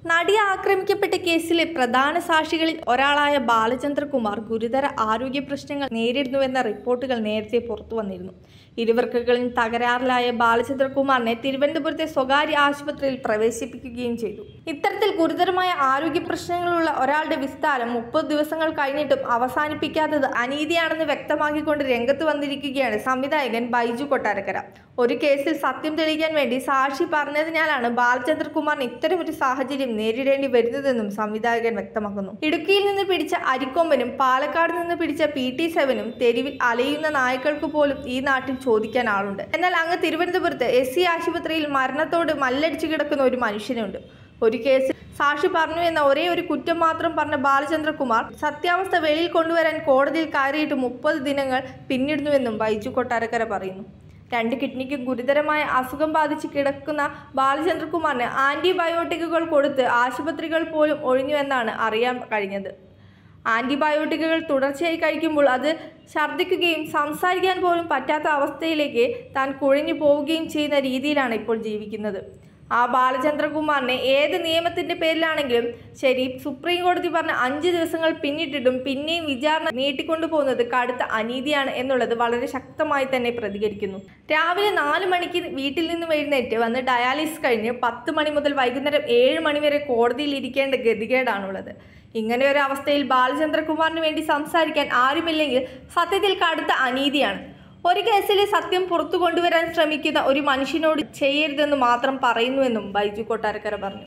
നടി ആക്രമിക്കപ്പെട്ട കേസിലെ പ്രധാന സാക്ഷികളിൽ ഒരാളായ ബാലചന്ദ്രകുമാർ ഗുരുതര ആരോഗ്യ പ്രശ്നങ്ങൾ നേരിടുന്നുവെന്ന റിപ്പോർട്ടുകൾ നേരത്തെ പുറത്തു വന്നിരുന്നു ഇരുവർക്കുകളിൽ തകരാറിലായ ബാലചന്ദ്രകുമാറിനെ തിരുവനന്തപുരത്തെ സ്വകാര്യ ആശുപത്രിയിൽ പ്രവേശിപ്പിക്കുകയും ചെയ്തു ഇത്തരത്തിൽ ഗുരുതരമായ ആരോഗ്യ പ്രശ്നങ്ങളുള്ള ഒരാളുടെ വിസ്താരം മുപ്പത് ദിവസങ്ങൾ കഴിഞ്ഞിട്ടും അവസാനിപ്പിക്കാത്തത് അനീതിയാണെന്ന് വ്യക്തമാക്കിക്കൊണ്ട് രംഗത്ത് വന്നിരിക്കുകയാണ് സംവിധായകൻ ബൈജു കൊട്ടാരക്കര ഒരു കേസിൽ സത്യം തെളിയിക്കാൻ വേണ്ടി സാക്ഷി പറഞ്ഞതിനാലാണ് ബാലചന്ദ്രകുമാറിന് ഇത്തരമൊരു സാഹചര്യം നേരിടേണ്ടി വരുന്നതെന്നും സംവിധായകൻ വ്യക്തമാക്കുന്നു ഇടുക്കിയിൽ നിന്ന് പിടിച്ച അരിക്കൊമ്പനും പാലക്കാട് നിന്ന് പിടിച്ച പി ടി സെവനും തെരുവിൽ അലയുന്ന നായ്ക്കൾക്ക് പോലും ഈ നാട്ടിൽ ചോദിക്കാൻ ആളുണ്ട് എന്നാൽ അങ്ങ് തിരുവനന്തപുരത്ത് എസ് സി ആശുപത്രിയിൽ മരണത്തോട് മല്ലടിച്ചു കിടക്കുന്ന ഒരു മനുഷ്യനുണ്ട് ഒരു കേസിൽ സാക്ഷി പറഞ്ഞു എന്ന ഒരേ ഒരു കുറ്റം മാത്രം പറഞ്ഞ ബാലചന്ദ്രകുമാർ സത്യാവസ്ഥ വെളിയിൽ കൊണ്ടുവരാൻ കോടതിയിൽ കയറിയിട്ട് മുപ്പത് ദിനങ്ങൾ പിന്നിടുന്നുവെന്നും ബൈജു കൊട്ടാരക്കര പറയുന്നു രണ്ട് കിഡ്നിക്കും ഗുരുതരമായ അസുഖം ബാധിച്ച് കിടക്കുന്ന ബാലചന്ദ്രകുമാറിന് ആൻറ്റിബയോട്ടിക്കുകൾ കൊടുത്ത് ആശുപത്രികൾ പോലും ഒഴിഞ്ഞുവെന്നാണ് അറിയാൻ കഴിഞ്ഞത് ആൻറ്റിബയോട്ടിക്കുകൾ തുടർച്ചയായി കഴിക്കുമ്പോൾ അത് ഛർദ്ദിക്കുകയും സംസാരിക്കാൻ പോലും പറ്റാത്ത അവസ്ഥയിലേക്ക് താൻ കുഴഞ്ഞു പോവുകയും ചെയ്യുന്ന രീതിയിലാണ് ഇപ്പോൾ ജീവിക്കുന്നത് ആ ബാലചന്ദ്രകുമാറിനെ ഏത് നിയമത്തിന്റെ പേരിലാണെങ്കിലും ശരി സുപ്രീം കോടതി പറഞ്ഞ അഞ്ച് ദിവസങ്ങൾ പിന്നിട്ടിട്ടും പിന്നെയും വിചാരണ നീട്ടിക്കൊണ്ടു പോകുന്നത് കടുത്ത അനീതിയാണ് എന്നുള്ളത് വളരെ ശക്തമായി തന്നെ പ്രതികരിക്കുന്നു രാവിലെ നാല് മണിക്ക് വീട്ടിൽ നിന്നും എഴുന്നേറ്റ് വന്ന് ഡയാലിസിസ് കഴിഞ്ഞ് പത്ത് മണി മുതൽ വൈകുന്നേരം ഏഴ് മണി വരെ കോടതിയിൽ ഇരിക്കേണ്ട ഗതികേടാണുള്ളത് ഇങ്ങനെ ഒരു അവസ്ഥയിൽ ബാലചന്ദ്രകുമാറിന് വേണ്ടി സംസാരിക്കാൻ ആരുമില്ലെങ്കിൽ സത്യത്തിൽ കടുത്ത അനീതിയാണ് ഒരു കേസിലെ സത്യം പുറത്തു കൊണ്ടുവരാൻ ശ്രമിക്കുന്ന ഒരു മനുഷ്യനോട് ചെയ്യരുതെന്ന് മാത്രം പറയുന്നുവെന്നും ബൈജു കൊട്ടാരക്കര പറഞ്ഞു